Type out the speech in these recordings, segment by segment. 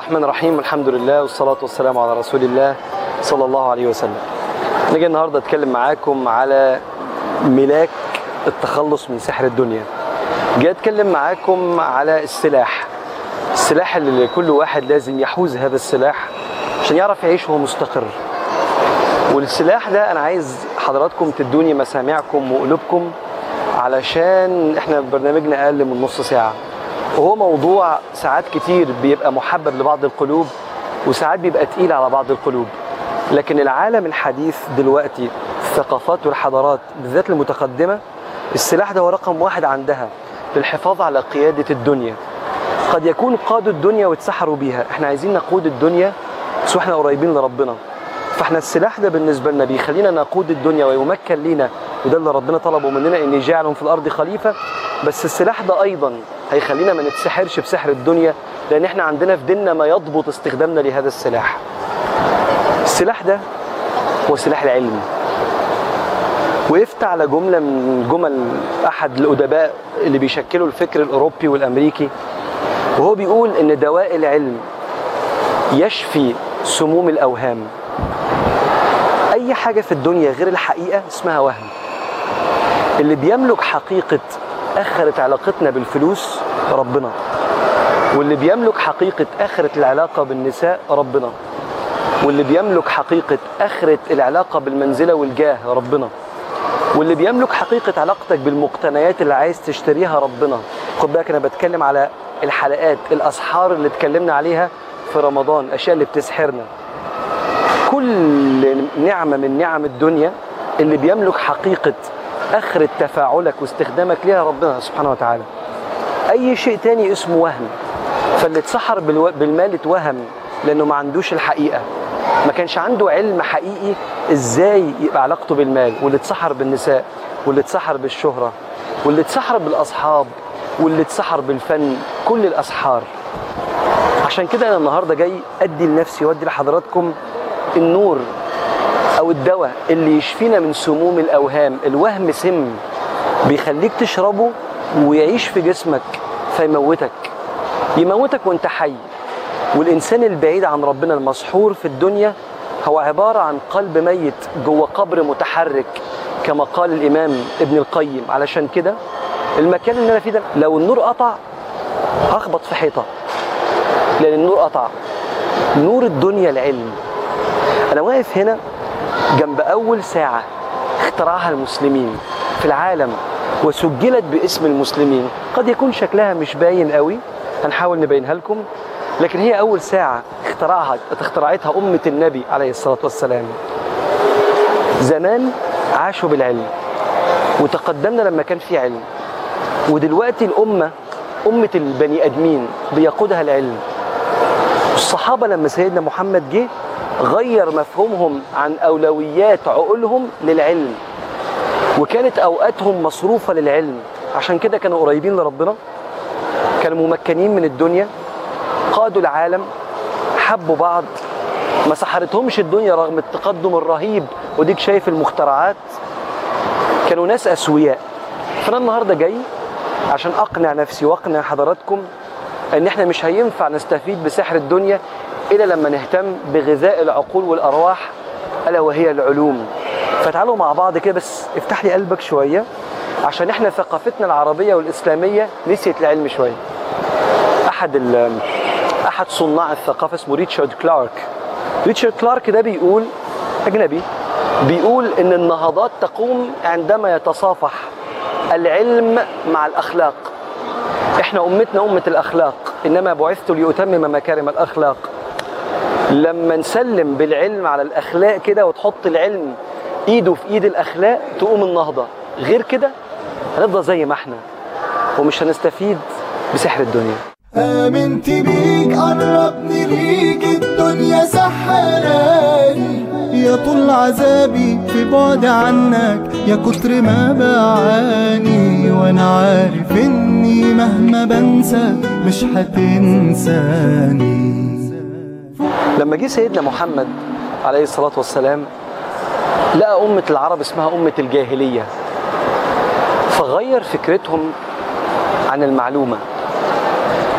الرحمن الرحيم الحمد لله والصلاة والسلام على رسول الله صلى الله عليه وسلم نيجي النهاردة أتكلم معاكم على ملاك التخلص من سحر الدنيا جاي أتكلم معاكم على السلاح السلاح اللي كل واحد لازم يحوز هذا السلاح عشان يعرف يعيش وهو مستقر والسلاح ده أنا عايز حضراتكم تدوني مسامعكم وقلوبكم علشان احنا برنامجنا أقل من نص ساعة وهو موضوع ساعات كتير بيبقى محبب لبعض القلوب وساعات بيبقى تقيل على بعض القلوب لكن العالم الحديث دلوقتي الثقافات والحضارات بالذات المتقدمة السلاح ده هو رقم واحد عندها للحفاظ على قيادة الدنيا قد يكون قادوا الدنيا واتسحروا بيها احنا عايزين نقود الدنيا بس واحنا قريبين لربنا فاحنا السلاح ده بالنسبة لنا بيخلينا نقود الدنيا ويمكن لينا وده اللي ربنا طلبه مننا ان يجعلهم في الارض خليفة بس السلاح ده ايضا هيخلينا ما نتسحرش بسحر الدنيا لان احنا عندنا في ديننا ما يضبط استخدامنا لهذا السلاح السلاح ده هو سلاح العلم وقفت على جملة من جمل أحد الأدباء اللي بيشكلوا الفكر الأوروبي والأمريكي وهو بيقول إن دواء العلم يشفي سموم الأوهام أي حاجة في الدنيا غير الحقيقة اسمها وهم اللي بيملك حقيقة آخرة علاقتنا بالفلوس ربنا واللي بيملك حقيقة آخرة العلاقة بالنساء ربنا واللي بيملك حقيقة آخرة العلاقة بالمنزلة والجاه ربنا واللي بيملك حقيقة علاقتك بالمقتنيات اللي عايز تشتريها ربنا خد بالك أنا بتكلم على الحلقات الأسحار اللي اتكلمنا عليها في رمضان الأشياء اللي بتسحرنا كل نعمة من نعم الدنيا اللي بيملك حقيقة آخرة تفاعلك واستخدامك ليها ربنا سبحانه وتعالى أي شيء تاني اسمه وهم فاللي اتسحر بالو... بالمال اتوهم لأنه ما عندوش الحقيقة ما كانش عنده علم حقيقي ازاي يبقى علاقته بالمال واللي اتسحر بالنساء واللي اتسحر بالشهرة واللي اتسحر بالأصحاب واللي اتسحر بالفن كل الأسحار عشان كده أنا النهاردة جاي أدي لنفسي وأدي لحضراتكم النور أو الدواء اللي يشفينا من سموم الأوهام الوهم سم بيخليك تشربه ويعيش في جسمك فيموتك يموتك وانت حي والإنسان البعيد عن ربنا المسحور في الدنيا هو عبارة عن قلب ميت جوه قبر متحرك كما قال الإمام ابن القيم علشان كده المكان اللي أنا فيه ده لو النور قطع هخبط في حيطة لأن النور قطع نور الدنيا العلم أنا واقف هنا جنب أول ساعة اخترعها المسلمين في العالم وسجلت باسم المسلمين قد يكون شكلها مش باين قوي هنحاول نبينها لكم لكن هي أول ساعة اخترعها اخترعتها أمة النبي عليه الصلاة والسلام زمان عاشوا بالعلم وتقدمنا لما كان في علم ودلوقتي الأمة أمة البني آدمين بيقودها العلم الصحابة لما سيدنا محمد جه غير مفهومهم عن أولويات عقولهم للعلم وكانت أوقاتهم مصروفة للعلم عشان كده كانوا قريبين لربنا كانوا ممكنين من الدنيا قادوا العالم حبوا بعض ما سحرتهمش الدنيا رغم التقدم الرهيب وديك شايف المخترعات كانوا ناس أسوياء فأنا النهاردة جاي عشان أقنع نفسي وأقنع حضراتكم إن إحنا مش هينفع نستفيد بسحر الدنيا إلا لما نهتم بغذاء العقول والأرواح ألا وهي العلوم فتعالوا مع بعض كده بس افتح لي قلبك شوية عشان إحنا ثقافتنا العربية والإسلامية نسيت العلم شوية أحد احد صناع الثقافه اسمه ريتشارد كلارك ريتشارد كلارك ده بيقول اجنبي بيقول ان النهضات تقوم عندما يتصافح العلم مع الاخلاق احنا امتنا امه الاخلاق انما بعثت لاتمم مكارم الاخلاق لما نسلم بالعلم على الاخلاق كده وتحط العلم ايده في ايد الاخلاق تقوم النهضه غير كده هنفضل زي ما احنا ومش هنستفيد بسحر الدنيا آمنت بيك قربني ليك الدنيا سحراني يا طول عذابي في بعد عنك يا كتر ما بعاني وانا عارف اني مهما بنسى مش هتنساني لما جه سيدنا محمد عليه الصلاة والسلام لقى أمة العرب اسمها أمة الجاهلية فغير فكرتهم عن المعلومة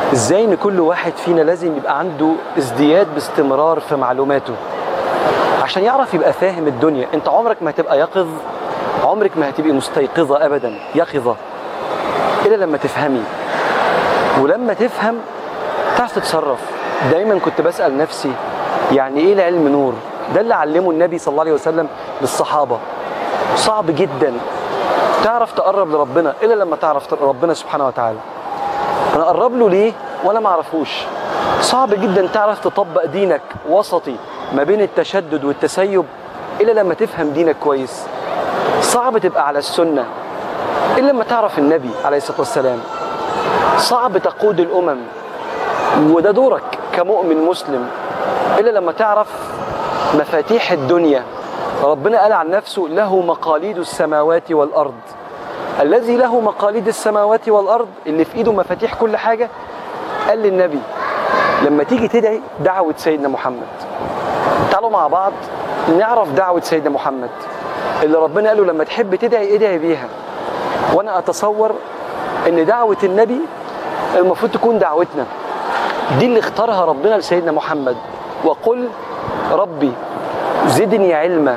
ازاي ان كل واحد فينا لازم يبقى عنده ازدياد باستمرار في معلوماته عشان يعرف يبقى فاهم الدنيا انت عمرك ما هتبقى يقظ عمرك ما هتبقي مستيقظة ابدا يقظة الا لما تفهمي ولما تفهم تعرف تتصرف دايما كنت بسأل نفسي يعني ايه العلم نور ده اللي علمه النبي صلى الله عليه وسلم للصحابة صعب جدا تعرف تقرب لربنا الا لما تعرف ربنا سبحانه وتعالى انا اقرب له ليه وانا ما اعرفوش صعب جدا تعرف تطبق دينك وسطي ما بين التشدد والتسيب الا لما تفهم دينك كويس صعب تبقى على السنه الا لما تعرف النبي عليه الصلاه والسلام صعب تقود الامم وده دورك كمؤمن مسلم الا لما تعرف مفاتيح الدنيا ربنا قال عن نفسه له مقاليد السماوات والارض الذي له مقاليد السماوات والارض اللي في ايده مفاتيح كل حاجه قال للنبي لما تيجي تدعي دعوه سيدنا محمد تعالوا مع بعض نعرف دعوه سيدنا محمد اللي ربنا قال له لما تحب تدعي ادعي بيها وانا اتصور ان دعوه النبي المفروض تكون دعوتنا دي اللي اختارها ربنا لسيدنا محمد وقل ربي زدني علما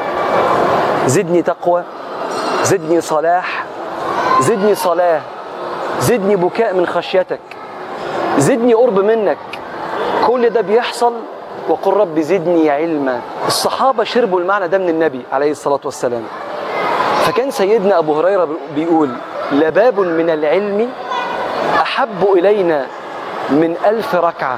زدني تقوى زدني صلاح زدني صلاة زدني بكاء من خشيتك زدني قرب منك كل ده بيحصل وقل رب زدني علما الصحابة شربوا المعنى ده من النبي عليه الصلاة والسلام فكان سيدنا أبو هريرة بيقول لباب من العلم أحب إلينا من ألف ركعة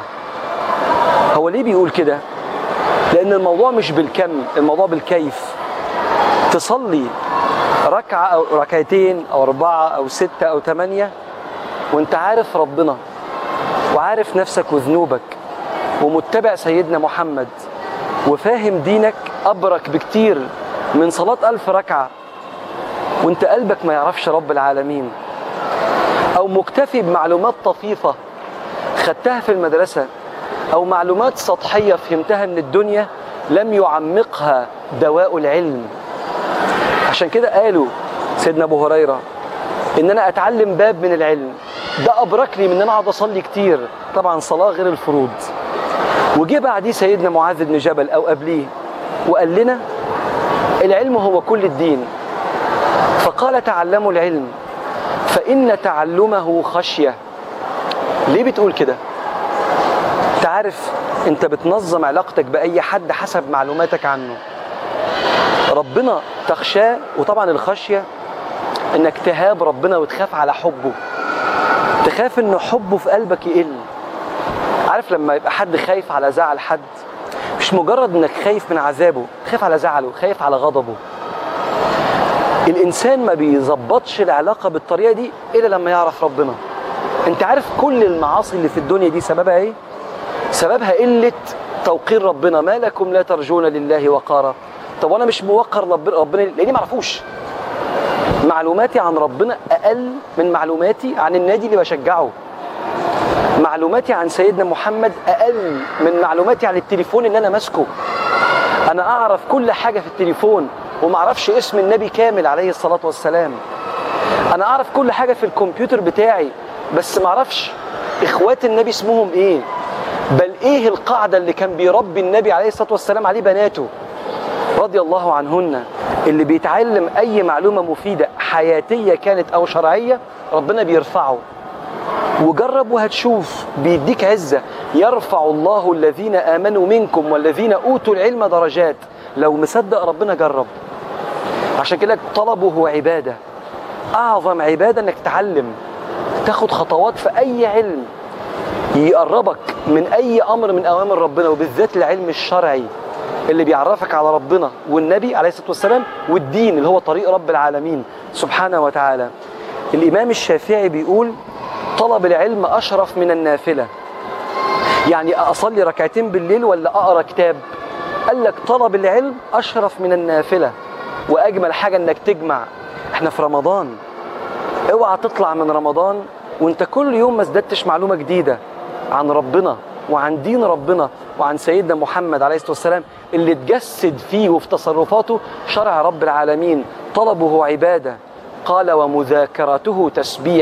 هو ليه بيقول كده لأن الموضوع مش بالكم الموضوع بالكيف تصلي ركعة أو ركعتين أو أربعة أو ستة أو ثمانية وأنت عارف ربنا وعارف نفسك وذنوبك ومتبع سيدنا محمد وفاهم دينك أبرك بكتير من صلاة ألف ركعة وأنت قلبك ما يعرفش رب العالمين أو مكتفي بمعلومات طفيفة خدتها في المدرسة أو معلومات سطحية فهمتها من الدنيا لم يعمقها دواء العلم عشان كده قالوا سيدنا ابو هريره ان انا اتعلم باب من العلم ده ابرك لي من ان انا اقعد اصلي كتير طبعا صلاه غير الفروض وجه بعديه سيدنا معاذ بن جبل او قبليه وقال لنا العلم هو كل الدين فقال تعلموا العلم فان تعلمه خشيه ليه بتقول كده انت عارف انت بتنظم علاقتك باي حد حسب معلوماتك عنه ربنا تخشاه وطبعا الخشيه انك تهاب ربنا وتخاف على حبه تخاف ان حبه في قلبك يقل عارف لما يبقى حد خايف على زعل حد مش مجرد انك خايف من عذابه خايف على زعله خايف على غضبه الانسان ما بيظبطش العلاقه بالطريقه دي الا لما يعرف ربنا انت عارف كل المعاصي اللي في الدنيا دي سببها ايه سببها قله توقير ربنا ما لكم لا ترجون لله وقارا طب وانا مش موقر ربنا لاني ما اعرفوش معلوماتي عن ربنا اقل من معلوماتي عن النادي اللي بشجعه معلوماتي عن سيدنا محمد اقل من معلوماتي عن التليفون اللي انا ماسكه انا اعرف كل حاجه في التليفون وما اعرفش اسم النبي كامل عليه الصلاه والسلام انا اعرف كل حاجه في الكمبيوتر بتاعي بس ما اعرفش اخوات النبي اسمهم ايه بل ايه القاعده اللي كان بيربي النبي عليه الصلاه والسلام عليه بناته رضي الله عنهن اللي بيتعلم اي معلومه مفيده حياتيه كانت او شرعيه ربنا بيرفعه وجرب وهتشوف بيديك عزه يرفع الله الذين امنوا منكم والذين اوتوا العلم درجات لو مصدق ربنا جرب عشان كده طلبه هو عباده اعظم عباده انك تتعلم تاخد خطوات في اي علم يقربك من اي امر من اوامر ربنا وبالذات العلم الشرعي اللي بيعرفك على ربنا والنبي عليه الصلاه والسلام والدين اللي هو طريق رب العالمين سبحانه وتعالى. الامام الشافعي بيقول طلب العلم اشرف من النافله. يعني اصلي ركعتين بالليل ولا اقرا كتاب؟ قال لك طلب العلم اشرف من النافله واجمل حاجه انك تجمع احنا في رمضان اوعى تطلع من رمضان وانت كل يوم ما ازددتش معلومه جديده عن ربنا وعن دين ربنا وعن سيدنا محمد عليه الصلاه والسلام اللي اتجسد فيه وفي تصرفاته شرع رب العالمين طلبه عباده قال ومذاكرته تسبيح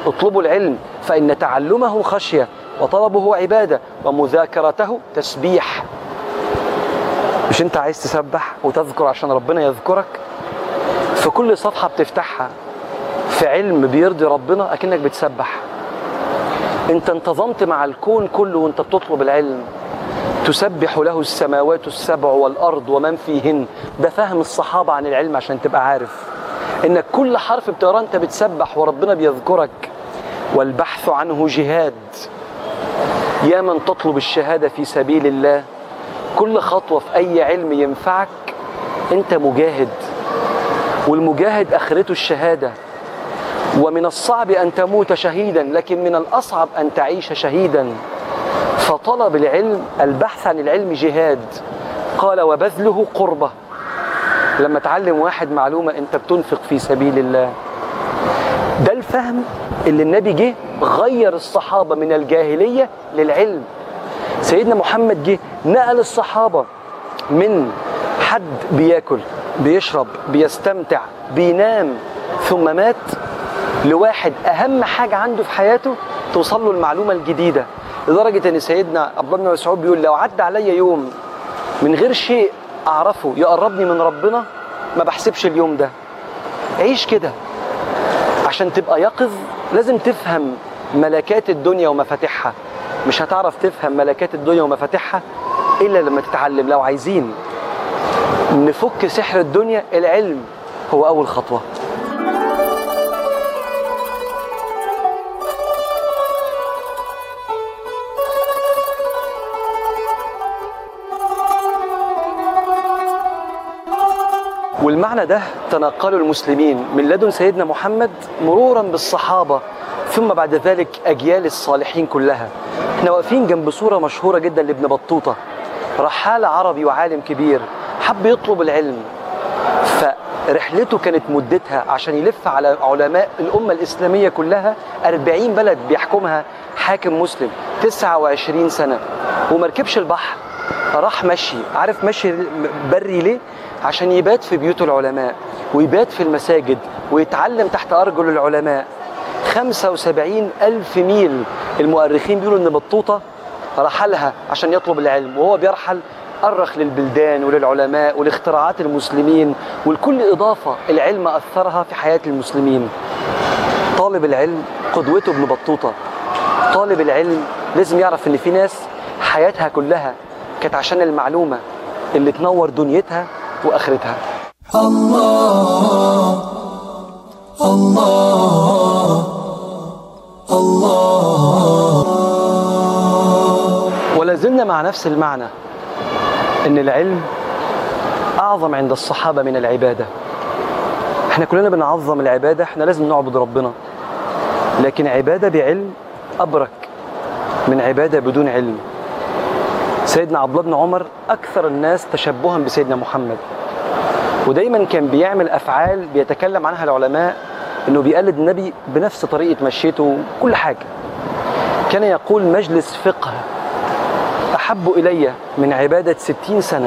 اطلبوا العلم فإن تعلمه خشية وطلبه عبادة ومذاكرته تسبيح مش انت عايز تسبح وتذكر عشان ربنا يذكرك في كل صفحة بتفتحها في علم بيرضي ربنا أكنك بتسبح انت انتظمت مع الكون كله وانت بتطلب العلم تسبح له السماوات السبع والأرض ومن فيهن ده فهم الصحابة عن العلم عشان تبقى عارف انك كل حرف بتقراه انت بتسبح وربنا بيذكرك والبحث عنه جهاد يا من تطلب الشهادة في سبيل الله كل خطوة في أي علم ينفعك أنت مجاهد والمجاهد آخرته الشهادة ومن الصعب أن تموت شهيدا لكن من الأصعب أن تعيش شهيدا فطلب العلم البحث عن العلم جهاد قال وبذله قربة لما تعلم واحد معلومة أنت بتنفق في سبيل الله ده الفهم اللي النبي جه غير الصحابة من الجاهلية للعلم سيدنا محمد جه نقل الصحابة من حد بياكل بيشرب بيستمتع بينام ثم مات لواحد أهم حاجة عنده في حياته توصل له المعلومة الجديدة لدرجة أن سيدنا عبد الله بن مسعود بيقول لو عدى عليا يوم من غير شيء أعرفه يقربني من ربنا ما بحسبش اليوم ده عيش كده عشان تبقى يقظ لازم تفهم ملكات الدنيا ومفاتيحها مش هتعرف تفهم ملكات الدنيا ومفاتيحها الا لما تتعلم لو عايزين نفك سحر الدنيا العلم هو اول خطوه والمعنى ده تنقله المسلمين من لدن سيدنا محمد مرورا بالصحابة ثم بعد ذلك أجيال الصالحين كلها احنا واقفين جنب صورة مشهورة جدا لابن بطوطة رحال عربي وعالم كبير حب يطلب العلم فرحلته كانت مدتها عشان يلف على علماء الأمة الإسلامية كلها 40 بلد بيحكمها حاكم مسلم 29 سنة ومركبش البحر راح مشي عارف مشي بري ليه عشان يبات في بيوت العلماء ويبات في المساجد ويتعلم تحت أرجل العلماء 75 ألف ميل المؤرخين بيقولوا إن بطوطة رحلها عشان يطلب العلم وهو بيرحل أرخ للبلدان وللعلماء ولاختراعات المسلمين ولكل إضافة العلم أثرها في حياة المسلمين طالب العلم قدوته ابن بطوطة طالب العلم لازم يعرف إن في ناس حياتها كلها كانت عشان المعلومة اللي تنور دنيتها وآخرتها الله الله الله ولا زلنا مع نفس المعنى ان العلم اعظم عند الصحابه من العباده احنا كلنا بنعظم العباده احنا لازم نعبد ربنا لكن عباده بعلم ابرك من عباده بدون علم سيدنا عبد الله بن عمر اكثر الناس تشبها بسيدنا محمد ودايما كان بيعمل افعال بيتكلم عنها العلماء انه بيقلد النبي بنفس طريقه مشيته كل حاجه كان يقول مجلس فقه أحب إلي من عبادة ستين سنة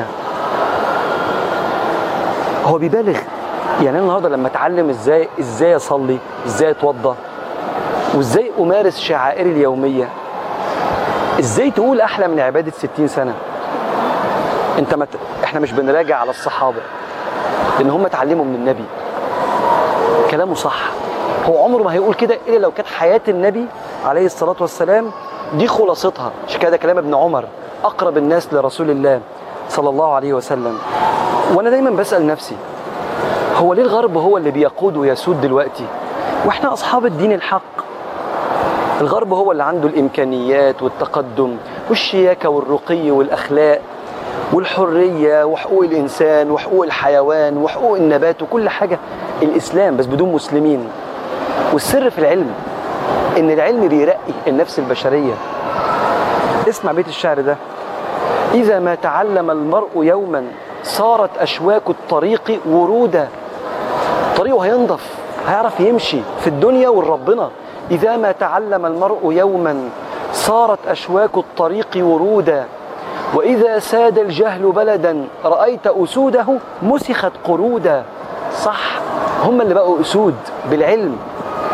هو بيبالغ يعني أنا النهاردة لما أتعلم إزاي إزاي أصلي إزاي أتوضى وإزاي أمارس شعائري اليومية إزاي تقول أحلى من عبادة ستين سنة أنت مت... إحنا مش بنراجع على الصحابة لأن هم اتعلموا من النبي كلامه صح هو عمره ما هيقول كده إلا لو كانت حياة النبي عليه الصلاة والسلام دي خلاصتها عشان كده كلام ابن عمر اقرب الناس لرسول الله صلى الله عليه وسلم وانا دايما بسال نفسي هو ليه الغرب هو اللي بيقود ويسود دلوقتي واحنا اصحاب الدين الحق الغرب هو اللي عنده الامكانيات والتقدم والشياكه والرقي والاخلاق والحريه وحقوق الانسان وحقوق الحيوان وحقوق النبات وكل حاجه الاسلام بس بدون مسلمين والسر في العلم ان العلم بيرقي النفس البشريه اسمع بيت الشعر ده اذا ما تعلم المرء يوما صارت اشواك الطريق ورودا طريقه هينضف هيعرف يمشي في الدنيا والربنا اذا ما تعلم المرء يوما صارت اشواك الطريق ورودا واذا ساد الجهل بلدا رايت اسوده مسخت قرودا صح هم اللي بقوا اسود بالعلم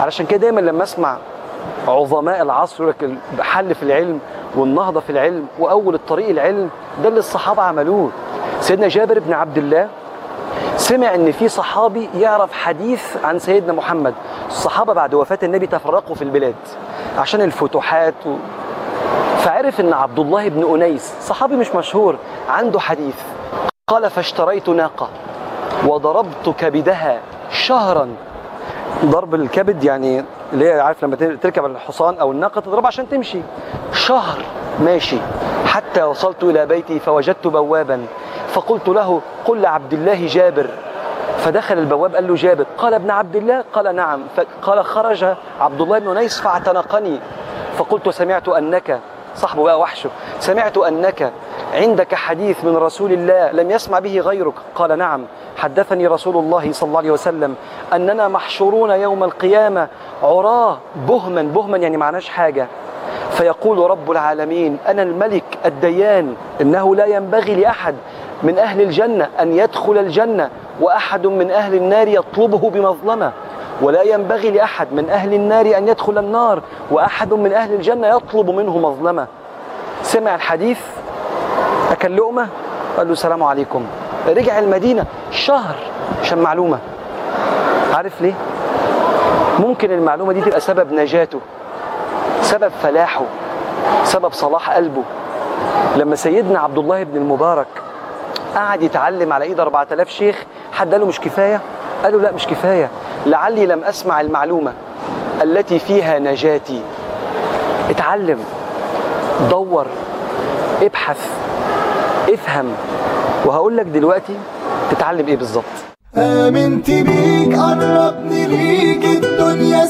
علشان كده دايما لما اسمع عظماء العصر يقول لك الحل في العلم والنهضه في العلم واول الطريق العلم ده اللي الصحابه عملوه سيدنا جابر بن عبد الله سمع ان في صحابي يعرف حديث عن سيدنا محمد الصحابه بعد وفاه النبي تفرقوا في البلاد عشان الفتوحات و... فعرف ان عبد الله بن انيس صحابي مش مشهور عنده حديث قال فاشتريت ناقه وضربت كبدها شهرا ضرب الكبد يعني اللي هي عارف لما تركب الحصان او الناقه تضربها عشان تمشي شهر ماشي حتى وصلت الى بيتي فوجدت بوابا فقلت له قل لعبد الله جابر فدخل البواب قال له جابر قال ابن عبد الله قال نعم قال خرج عبد الله بن انيس فاعتنقني فقلت سمعت انك صاحبه بقى وحشه سمعت انك عندك حديث من رسول الله لم يسمع به غيرك قال نعم حدثني رسول الله صلى الله عليه وسلم اننا محشورون يوم القيامه عراه بهما بهما يعني معناش حاجه فيقول رب العالمين انا الملك الديان انه لا ينبغي لاحد من اهل الجنه ان يدخل الجنه واحد من اهل النار يطلبه بمظلمه ولا ينبغي لاحد من اهل النار ان يدخل النار واحد من اهل الجنه يطلب منه مظلمه سمع الحديث اكل لقمه قال له السلام عليكم رجع المدينه شهر عشان معلومه عارف ليه ممكن المعلومه دي تبقى سبب نجاته سبب فلاحه سبب صلاح قلبه لما سيدنا عبد الله بن المبارك قعد يتعلم على ايد 4000 شيخ حد قال له مش كفايه قال له لا مش كفايه لعلي لم اسمع المعلومه التي فيها نجاتي اتعلم دور ابحث افهم وهقول لك دلوقتي تتعلم ايه بالظبط آمنت بيك قربني ليك الدنيا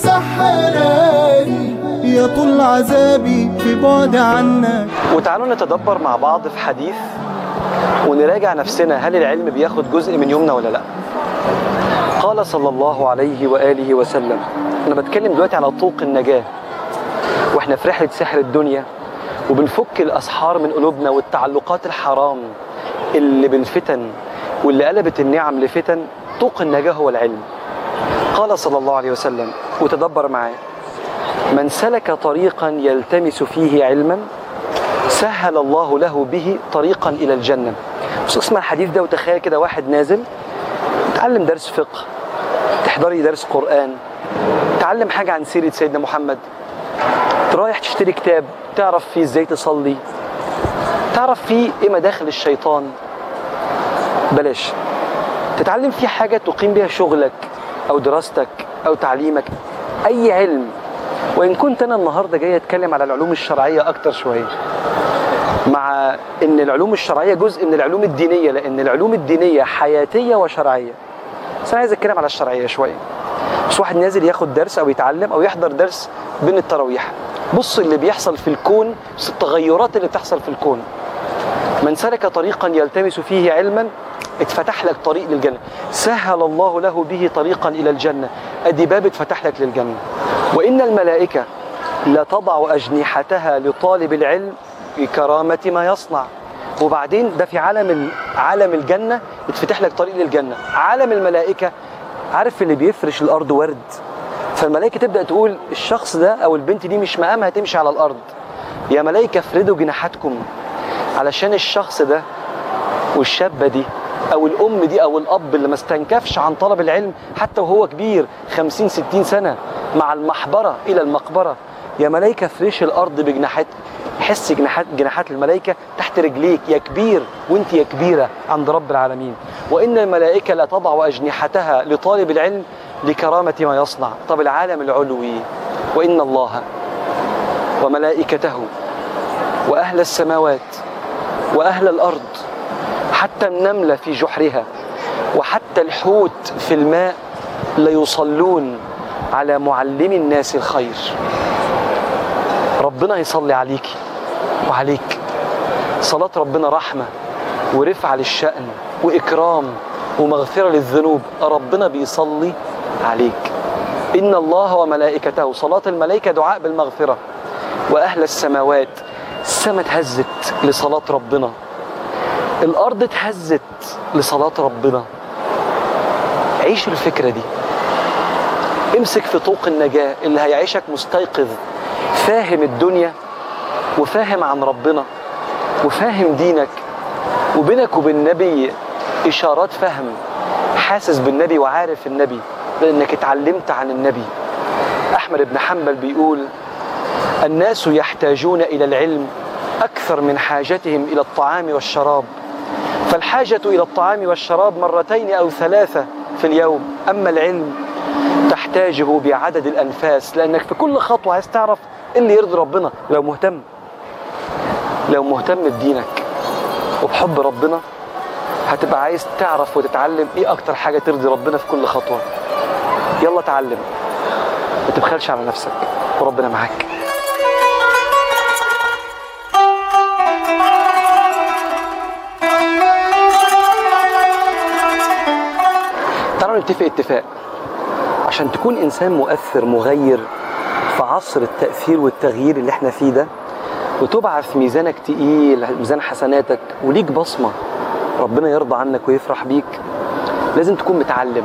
سحراني يا طول عذابي في بعد عنك وتعالوا نتدبر مع بعض في حديث ونراجع نفسنا هل العلم بياخد جزء من يومنا ولا لا قال صلى الله عليه وآله وسلم أنا بتكلم دلوقتي على طوق النجاة وإحنا في رحلة سحر الدنيا وبنفك الأسحار من قلوبنا والتعلقات الحرام اللي بالفتن واللي قلبت النعم لفتن طوق النجاة هو العلم قال صلى الله عليه وسلم وتدبر معايا من سلك طريقا يلتمس فيه علما سهل الله له به طريقا الى الجنه بص اسمع الحديث ده وتخيل كده واحد نازل تعلم درس فقه تحضري درس قران تعلم حاجه عن سيره سيدنا محمد رايح تشتري كتاب تعرف فيه ازاي تصلي تعرف فيه ايه مداخل الشيطان بلاش تتعلم فيه حاجه تقيم بيها شغلك او دراستك او تعليمك اي علم وان كنت انا النهارده جاي اتكلم على العلوم الشرعيه اكتر شويه مع ان العلوم الشرعيه جزء من العلوم الدينيه لان العلوم الدينيه حياتيه وشرعيه بس انا عايز اتكلم على الشرعيه شويه بس واحد نازل ياخد درس او يتعلم او يحضر درس بين التراويح بص اللي بيحصل في الكون بص التغيرات اللي بتحصل في الكون من سلك طريقا يلتمس فيه علما اتفتح لك طريق للجنة سهل الله له به طريقا إلى الجنة أدي باب اتفتح لك للجنة وإن الملائكة لتضع أجنحتها لطالب العلم بكرامة ما يصنع وبعدين ده في عالم عالم الجنة اتفتح لك طريق للجنة عالم الملائكة عارف اللي بيفرش الأرض ورد فالملائكة تبدأ تقول الشخص ده أو البنت دي مش مقامها تمشي على الأرض يا ملائكة افردوا جناحاتكم علشان الشخص ده والشابة دي او الام دي او الاب اللي ما استنكفش عن طلب العلم حتى وهو كبير 50 60 سنه مع المحبره الى المقبره يا ملائكه فريش الارض بجناحات حس جناحات جناحات الملائكه تحت رجليك يا كبير وانت يا كبيره عند رب العالمين وان الملائكه لا تضع اجنحتها لطالب العلم لكرامه ما يصنع طب العالم العلوي وان الله وملائكته واهل السماوات واهل الارض حتى النملة في جحرها وحتى الحوت في الماء ليصلون على معلم الناس الخير ربنا يصلي عليك وعليك صلاة ربنا رحمة ورفعة للشأن وإكرام ومغفرة للذنوب ربنا بيصلي عليك إن الله وملائكته صلاة الملائكة دعاء بالمغفرة وأهل السماوات السماء اتهزت لصلاة ربنا الارض اتهزت لصلاه ربنا عيش الفكره دي امسك في طوق النجاة اللي هيعيشك مستيقظ فاهم الدنيا وفاهم عن ربنا وفاهم دينك وبينك وبين النبي إشارات فهم حاسس بالنبي وعارف النبي لأنك اتعلمت عن النبي أحمد بن حنبل بيقول الناس يحتاجون إلى العلم أكثر من حاجتهم إلى الطعام والشراب فالحاجة إلى الطعام والشراب مرتين أو ثلاثة في اليوم أما العلم تحتاجه بعدد الأنفاس لأنك في كل خطوة عايز تعرف إيه اللي يرضي ربنا لو مهتم لو مهتم بدينك وبحب ربنا هتبقى عايز تعرف وتتعلم ايه اكتر حاجة ترضي ربنا في كل خطوة يلا اتعلم ما تبخلش على نفسك وربنا معاك تعالوا نتفق اتفاق عشان تكون انسان مؤثر مغير في عصر التأثير والتغيير اللي احنا فيه ده وتبعث ميزانك تقيل ميزان حسناتك وليك بصمة ربنا يرضى عنك ويفرح بيك لازم تكون متعلم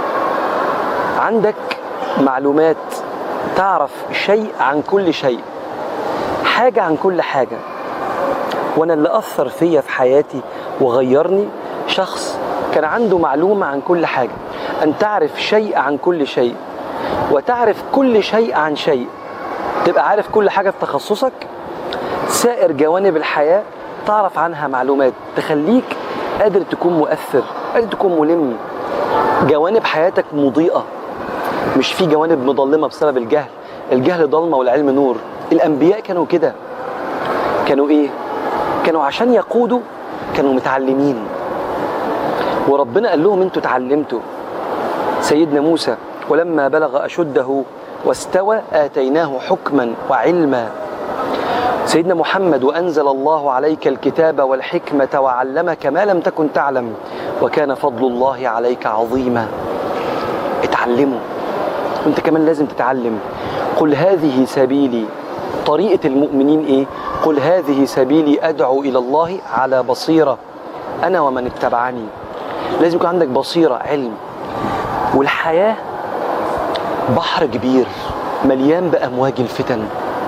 عندك معلومات تعرف شيء عن كل شيء حاجة عن كل حاجة وأنا اللي أثر فيا في حياتي وغيرني شخص كان عنده معلومة عن كل حاجة أن تعرف شيء عن كل شيء وتعرف كل شيء عن شيء تبقى عارف كل حاجة في تخصصك سائر جوانب الحياة تعرف عنها معلومات تخليك قادر تكون مؤثر قادر تكون ملم جوانب حياتك مضيئة مش في جوانب مظلمة بسبب الجهل الجهل ضلمة والعلم نور الأنبياء كانوا كده كانوا إيه؟ كانوا عشان يقودوا كانوا متعلمين وربنا قال لهم انتوا اتعلمتوا سيدنا موسى ولما بلغ أشده واستوى آتيناه حكما وعلما سيدنا محمد وأنزل الله عليك الكتاب والحكمة وعلمك ما لم تكن تعلم وكان فضل الله عليك عظيما اتعلموا وانت كمان لازم تتعلم قل هذه سبيلي طريقة المؤمنين ايه قل هذه سبيلي أدعو إلى الله على بصيرة أنا ومن اتبعني لازم يكون عندك بصيرة علم والحياة بحر كبير مليان بأمواج الفتن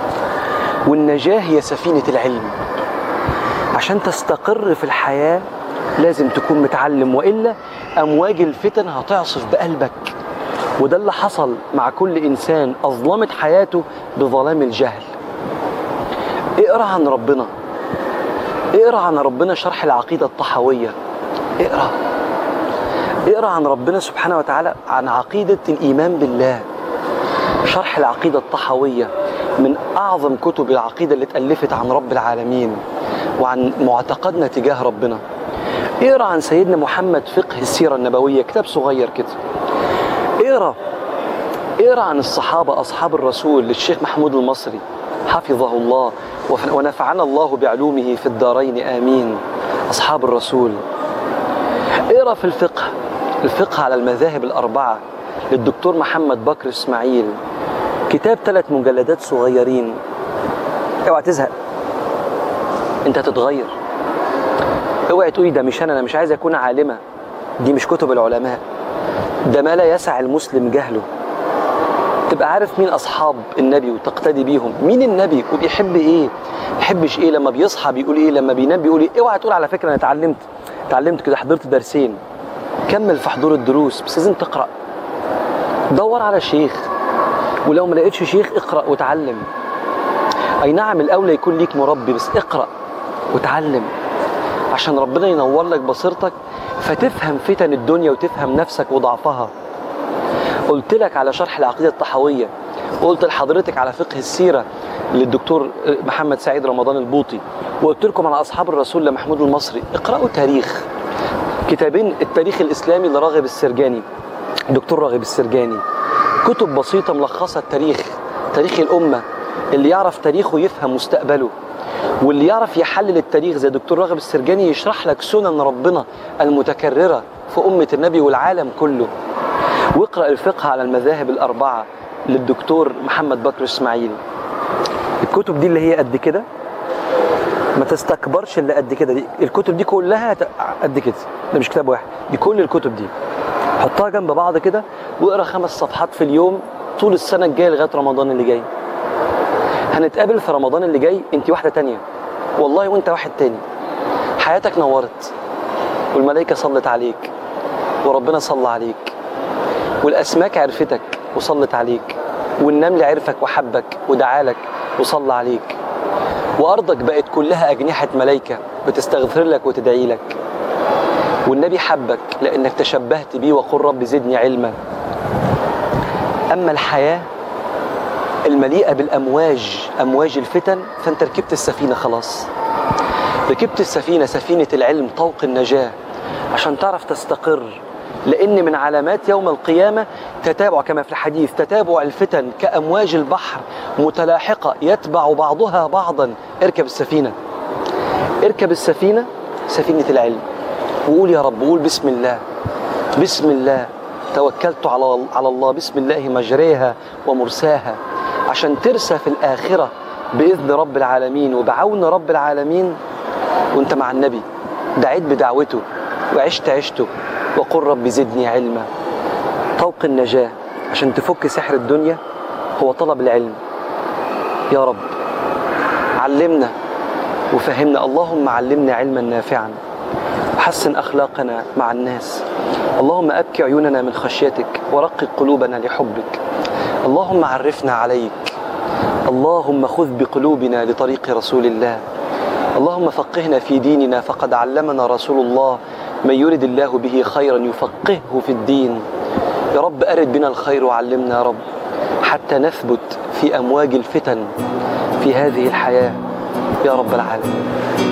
والنجاة هي سفينة العلم عشان تستقر في الحياة لازم تكون متعلم وإلا أمواج الفتن هتعصف بقلبك وده اللي حصل مع كل إنسان أظلمت حياته بظلام الجهل اقرأ عن ربنا اقرأ عن ربنا شرح العقيدة الطحوية اقرأ اقرأ عن ربنا سبحانه وتعالى عن عقيدة الإيمان بالله شرح العقيدة الطحوية من أعظم كتب العقيدة اللي اتألفت عن رب العالمين وعن معتقدنا تجاه ربنا اقرا عن سيدنا محمد فقه السيرة النبوية كتاب صغير كده اقرا اقرا عن الصحابة أصحاب الرسول للشيخ محمود المصري حفظه الله وف- ونفعنا الله بعلومه في الدارين آمين أصحاب الرسول اقرا في الفقه الفقه على المذاهب الأربعة للدكتور محمد بكر إسماعيل كتاب ثلاث مجلدات صغيرين اوعى تزهق انت هتتغير اوعي تقولي ده مش انا انا مش عايز اكون عالمه دي مش كتب العلماء ده ما لا يسع المسلم جهله تبقى عارف مين اصحاب النبي وتقتدي بيهم مين النبي وبيحب ايه بيحبش ايه لما بيصحى بيقول ايه لما بينام بيقول ايه اوعى تقول على فكره انا اتعلمت اتعلمت كده حضرت درسين كمل في حضور الدروس بس لازم تقرا دور على شيخ ولو ما لقيتش شيخ اقرا وتعلم اي نعم الاولى يكون ليك مربي بس اقرا وتعلم عشان ربنا ينور لك بصيرتك فتفهم فتن الدنيا وتفهم نفسك وضعفها قلت لك على شرح العقيدة الطحوية وقلت لحضرتك على فقه السيرة للدكتور محمد سعيد رمضان البوطي وقلت لكم على أصحاب الرسول لمحمود المصري اقرأوا تاريخ كتابين التاريخ الإسلامي لراغب السرجاني دكتور راغب السرجاني كتب بسيطة ملخصة التاريخ تاريخ الأمة اللي يعرف تاريخه يفهم مستقبله واللي يعرف يحلل التاريخ زي دكتور راغب السرجاني يشرح لك سنن ربنا المتكررة في أمة النبي والعالم كله واقرأ الفقه على المذاهب الأربعة للدكتور محمد بكر إسماعيل الكتب دي اللي هي قد كده ما تستكبرش اللي قد كده دي الكتب دي كلها ت- قد كده ده مش كتاب واحد دي كل الكتب دي حطها جنب بعض كده واقرا خمس صفحات في اليوم طول السنه الجايه لغايه رمضان اللي جاي هنتقابل في رمضان اللي جاي انت واحده تانية والله وانت واحد تاني حياتك نورت والملائكه صلت عليك وربنا صلى عليك والاسماك عرفتك وصلت عليك والنمل عرفك وحبك ودعالك وصلى عليك وارضك بقت كلها اجنحه ملائكه بتستغفر لك وتدعي لك والنبي حبك لانك تشبهت بيه وقل رب زدني علما اما الحياه المليئه بالامواج امواج الفتن فانت ركبت السفينه خلاص ركبت السفينه سفينه العلم طوق النجاه عشان تعرف تستقر لان من علامات يوم القيامه تتابع كما في الحديث تتابع الفتن كامواج البحر متلاحقه يتبع بعضها بعضا اركب السفينه اركب السفينه سفينه العلم وقول يا رب قول بسم الله بسم الله توكلت على على الله بسم الله مجريها ومرساها عشان ترسى في الآخرة بإذن رب العالمين وبعون رب العالمين وانت مع النبي دعيت بدعوته وعشت عشته وقل رب زدني علما طوق النجاة عشان تفك سحر الدنيا هو طلب العلم يا رب علمنا وفهمنا اللهم علمنا علما نافعا وحسن أخلاقنا مع الناس اللهم أبكي عيوننا من خشيتك ورقق قلوبنا لحبك اللهم عرفنا عليك اللهم خذ بقلوبنا لطريق رسول الله اللهم فقهنا في ديننا فقد علمنا رسول الله من يرد الله به خيرا يفقهه في الدين يا رب أرد بنا الخير وعلمنا يا رب حتى نثبت في أمواج الفتن في هذه الحياة يا رب العالمين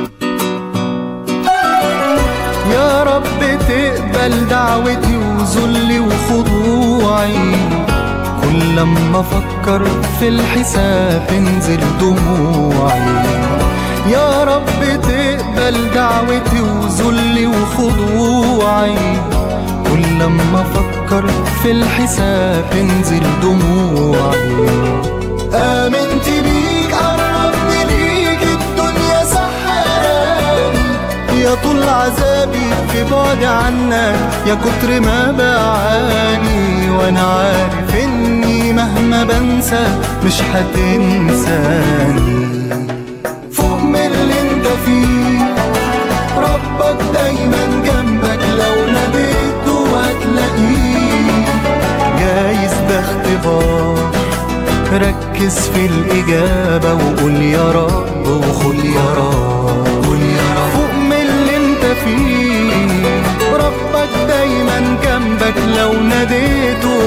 يا رب تقبل دعوتي وذلي وخضوعي كل لما افكر في الحساب تنزل دموعي يا رب تقبل دعوتي وذلي وخضوعي كل لما افكر في الحساب تنزل دموعي آمنت بيك قربت ليك الدنيا سحراني يا طول عذابي في بعد عنك يا كتر ما بعاني وانا عارف اني مهما بنسى مش هتنساني فوق من اللي انت فيه ربك دايما جنبك لو ناديته هتلاقيه جايز ده اختبار ركز في الإجابة وقول يا رب وخد يا رب قول يا رب فوق من اللي انت فيه ربك دايما جنبك لو ناديته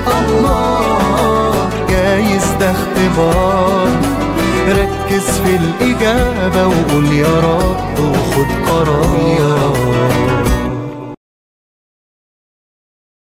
الله جايز ده اختبار ركز في الإجابة وقول يا رب وخد قرار يا